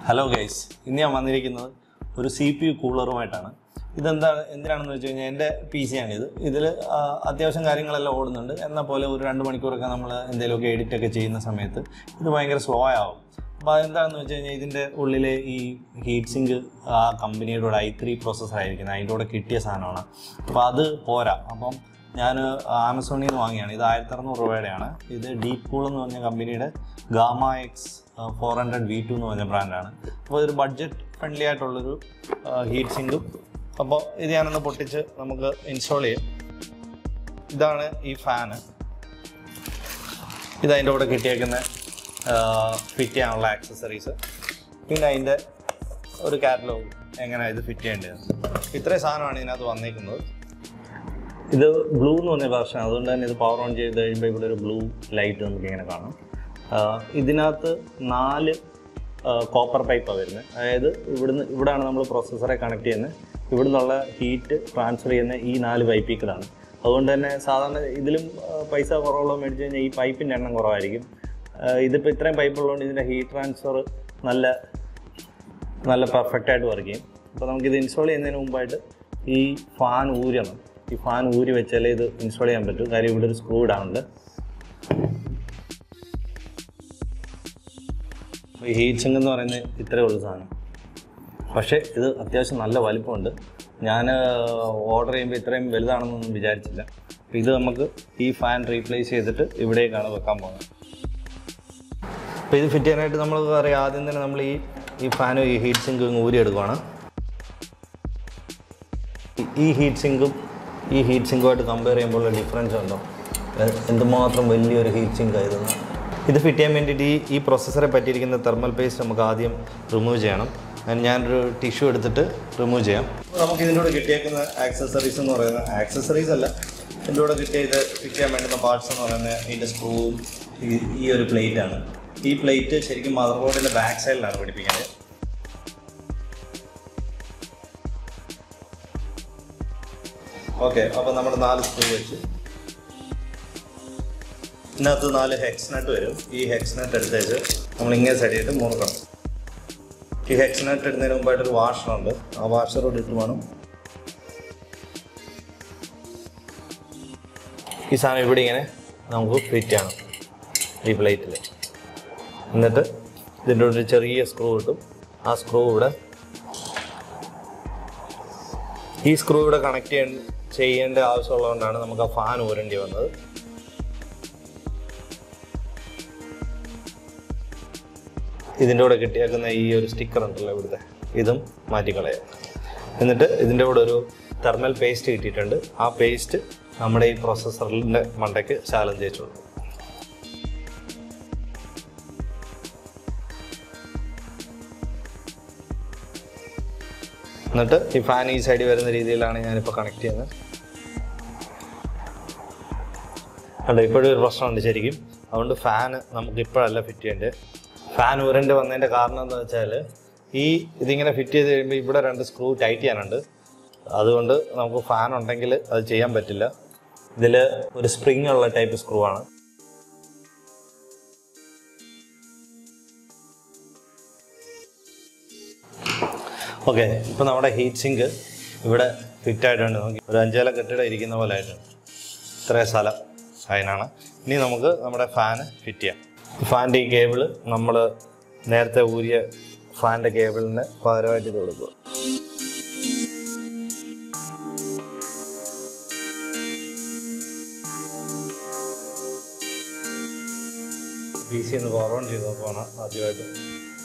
hello guys ഇന്ന് ഞാൻ വന്നിരിക്കുന്നത് ഒരു സി പി യു കൂളറുമായിട്ടാണ് ഇതെന്താണ് എന്തിനാണെന്ന് വെച്ച് കഴിഞ്ഞാൽ എൻ്റെ പി സി ആണിത് ഇതിൽ അത്യാവശ്യം കാര്യങ്ങളെല്ലാം ഓടുന്നുണ്ട് എന്നാൽ പോലെ ഒരു രണ്ട് മണിക്കൂറൊക്കെ നമ്മൾ എന്തെങ്കിലുമൊക്കെ എഡിറ്റ് ഒക്കെ ചെയ്യുന്ന സമയത്ത് ഇത് ഭയങ്കര സ്ലോ ആവും അപ്പോൾ അതെന്താണെന്ന് വെച്ച് കഴിഞ്ഞാൽ ഇതിൻ്റെ ഉള്ളിലെ ഈ ഹീറ്റ് സിങ്ക് ആ കമ്പനിയുടെ കൂടെ ഐ ത്രീ പ്രോസസ്സർ ആയിരിക്കുന്നത് അതിൻ്റെ കൂടെ കിട്ടിയ സാധനമാണ് അപ്പോൾ അത് പോരാ അപ്പം ഞാൻ ആമസോണിൽ നിന്ന് വാങ്ങിയാണ് ഇത് ആയിരത്തി അറുന്നൂറ് രൂപയുടെയാണ് ഇത് ഡീപ് കൂൾ എന്ന് പറഞ്ഞ കമ്പനിയുടെ gamma X four hundred V two എന്ന് പറഞ്ഞ ബ്രാൻഡാണ് അപ്പോൾ ഇതൊരു ബഡ്ജറ്റ് ഫ്രണ്ട്ലി ആയിട്ടുള്ളൊരു ഹീറ്റ് സിങ്കും അപ്പോൾ ഇത് ഞാനൊന്ന് പൊട്ടിച്ച് നമുക്ക് ഇൻസ്റ്റാൾ ചെയ്യാം ഇതാണ് ഈ ഫാന് ഇത് അതിൻ്റെ കൂടെ കിട്ടിയേക്കുന്ന ഫിറ്റ് ചെയ്യാനുള്ള ആക്സസറീസ് പിന്നെ അതിൻ്റെ ഒരു കാറ്റലോഗ് എങ്ങനെയാണ് ഇത് ഫിറ്റ് ചെയ്യേണ്ടത് ഇത്രയും സാധനമാണ് ഇതിനകത്ത് വന്നേക്കുന്നത് ഇത് ബ്ലൂ എന്ന് പറഞ്ഞ വേർഷൻ അതുകൊണ്ട് തന്നെ ഇത് പവർ ഓൺ ചെയ്ത് കഴിയുമ്പോൾ ഇവിടെ ഒരു ബ്ലൂ ലൈറ്റ് നമുക്ക് ഇങ്ങനെ കാണാം ആഹ് ഇതിനകത്ത് നാല് കോപ്പർ പൈപ്പാണ് വരുന്നത് അതായത് ഇവിടുന്ന് ഇവിടാണ് നമ്മൾ പ്രോസസ്സറെ കണക്ട് ചെയ്യുന്നത് ഇവിടെ നിന്നുള്ള ഹീറ്റ് ട്രാൻസ്ഫർ ചെയ്യുന്ന ഈ നാല് പൈപ്പിൽ കൂടാണ് അതുകൊണ്ട് തന്നെ സാധാരണ ഇതിലും ആഹ് പൈസ കുറവുള്ളത് മേടിച്ച് കഴിഞ്ഞാൽ ഈ പൈപ്പിൻ്റെ എണ്ണം കുറവായിരിക്കും ആഹ് ഇതിപ്പോൾ ഇത്രയും പൈപ്പ് ഉള്ളതുകൊണ്ട് ഇതിൻ്റെ ഹീറ്റ് ട്രാൻസ്ഫർ നല്ല നല്ല പെർഫെക്റ്റ് ആയിട്ട് വർക്ക് ചെയ്യും അപ്പോൾ നമുക്കിത് ഇൻസ്റ്റാൾ ചെയ്യുന്നതിന് മുമ്പായിട്ട് ഈ ഫാൻ ഊരണം ഈ ഫാൻ ഊരി വെച്ചാലേ ഇത് ഇൻസ്റ്റാൾ ചെയ്യാൻ പറ്റും കാര്യം ഇവിടെ ഒരു സ്ക്രൂ ഇടാനുണ്ട് ഈ ഹീറ്റ് സിങ്ക് എന്ന് പറയുന്നത് ഇത്രയേ ഉള്ളൂ സാധനം പക്ഷേ ഇത് അത്യാവശ്യം നല്ല വലിപ്പമുണ്ട് ഞാൻ ഓർഡർ ചെയ്യുമ്പോൾ ഇത്രയും വലുതാണെന്നൊന്നും വിചാരിച്ചില്ല അപ്പോൾ ഇത് നമുക്ക് ഈ ഫാൻ റീപ്ലേസ് ചെയ്തിട്ട് ഇവിടേക്കാണ് വെക്കാൻ പോകുന്നത് അപ്പോൾ ഇത് ഫിറ്റ് ചെയ്യാനായിട്ട് നമ്മൾ അറിയാം ആദ്യം തന്നെ നമ്മൾ ഈ ഈ ഫാനും ഈ ഹീറ്റ് സിങ്കും ഊരിയെടുക്കുവാണ് ഈ- ഈ ഹീറ്റ് സിങ്കും ഈ ഹീറ്റ് സിങ്കുമായിട്ട് കമ്പയർ ചെയ്യുമ്പോൾ ഡിഫറൻസ് ഉണ്ടോ എ- എന്തുമാത്രം വലിയൊരു ഹീറ്റ് സിങ്ക് ആയിരുന്നു ഇത് ഫിറ്റ് ചെയ്യാൻ വേണ്ടിയിട്ട് ഈ ഈ പ്രൊസസ്സറെ പറ്റിയിരിക്കുന്ന തെർമൽ പേസ്റ്റ് നമുക്ക് ആദ്യം റിമൂവ് ചെയ്യണം അതിന് ഞാനൊരു ടിഷ്യൂ എടുത്തിട്ട് റിമൂവ് ചെയ്യാം നമുക്ക് ഇതിൻ്റെ കൂടെ കിട്ടിയേക്കുന്ന ആക്സസറീസ് എന്ന് പറയുന്നത് ആക്സസറീസ് അല്ല ഇതിൻ്റെ കൂടെ കിട്ടിയ ഇത് ഫിറ്റ് ചെയ്യാൻ വേണ്ടുന്ന പാർട്സ് എന്ന് പറയുന്നത് ഇതിൻ്റെ സ്ക്രൂവും ഈ ഈ ഒരു പ്ലേറ്റ് ആണ് ഈ പ്ലേറ്റ് ശരിക്കും മദർ ബോർഡിൻ്റെ ബാക്ക് സൈഡിലാണ് പിടിപ്പിക്കുന്നത് ഓക്കെ അപ്പോൾ നമ്മൾ നാല് സ്ക്രൂ വെച്ച് ഇതിനകത്ത് നാല് ഹെക്സ് നട്ട് വരും ഈ ഹെക്സ് നട്ട് എടുത്തേച്ച് നമ്മൾ ഇങ്ങനെ സൈഡ് ചെയ്തിട്ട് മുറുക്കണം ഈ ഹെക്സ് നട്ട് ഇടുന്നതിന് മുമ്പായിട്ട് ഒരു വാഷറുണ്ട് ആ വാഷറോട് ഇട്ട് വേണം ഈ സാധനം ഇവിടെ ഇങ്ങനെ നമുക്ക് ഫിറ്റ് ചെയ്യണം ഈ പ്ലേറ്റിൽ എന്നിട്ട് ഇതിൻ്റെ ഒരു ചെറിയ സ്ക്രൂ കിട്ടും ആ സ്ക്രൂ ഇവിടെ ഈ സ്ക്രൂ ഇവിടെ കണക്ട് ചെയ്യാൻ ചെയ്യേണ്ട ആവശ്യമുള്ളതുകൊണ്ടാണ് നമുക്ക് ആ ഫാൻ ഊരേണ്ടി വന്നത് ഇതിൻ്റെ കൂടെ കിട്ടിയേക്കുന്ന ഈ ഒരു സ്റ്റിക്കർ ഉണ്ടല്ലോ ഇവിടുത്തെ ഇതും മാറ്റിക്കളയാം എന്നിട്ട് ഇതിൻ്റെ കൂടെ ഒരു തെർമൽ പേസ്റ്റ് കിട്ടിയിട്ടുണ്ട് ആ പേസ്റ്റ് നമ്മുടെ ഈ പ്രോസസ്സറിൻ്റെ മണ്ടയ്ക്ക് ശാലം തേച്ചുള്ളൂ എന്നിട്ട് ഈ ഫാൻ ഈ സൈഡിൽ വരുന്ന രീതിയിലാണ് ഞാനിപ്പോൾ കണക്ട് ചെയ്യുന്നത് അല്ല ഇപ്പോഴും ഒരു പ്രശ്നമുണ്ട് ശരിക്കും അതുകൊണ്ട് ഫാന് നമുക്ക് ഇപ്പോഴല്ല ഫിറ്റ് ചെയ്യേണ്ടത് ഫാൻ ഊരേണ്ടി വന്നതിൻ്റെ കാരണം എന്താ വെച്ചാൽ ഈ ഇതിങ്ങനെ ഫിറ്റ് ചെയ്ത് കഴിയുമ്പോൾ ഇവിടെ രണ്ട് സ്ക്രൂ ടൈറ്റ് ചെയ്യാനുണ്ട് അതുകൊണ്ട് നമുക്ക് ഫാൻ ഉണ്ടെങ്കിൽ അത് ചെയ്യാൻ പറ്റില്ല ഇതിൽ ഒരു സ്പ്രിങ് ഉള്ള ടൈപ്പ് സ്ക്രൂ ആണ് ഓക്കെ ഇപ്പോൾ നമ്മുടെ ഹീറ്റ് സിങ്ക് ഇവിടെ ഫിറ്റ് ആയിട്ടുണ്ട് നോക്കി ഒരു അഞ്ചേല കെട്ടിടം ഇരിക്കുന്ന പോലെ ആയിട്ടുണ്ട് ഇത്രയും സ്ഥലം അതിനാണ് ഇനി നമുക്ക് നമ്മുടെ ഫാന് ഫിറ്റ് ചെയ്യാം ഫാൻ്റെ ഈ കേബിള് നമ്മൾ നേരത്തെ ഊരിയ ഫാൻ്റെ കേബിളിന് പകരമായിട്ട് ഇത് കൊടുക്കുക പി സി ഒന്ന് പവർ ഓൺ ചെയ്ത് നോക്കുവാണ് ആദ്യമായിട്ട്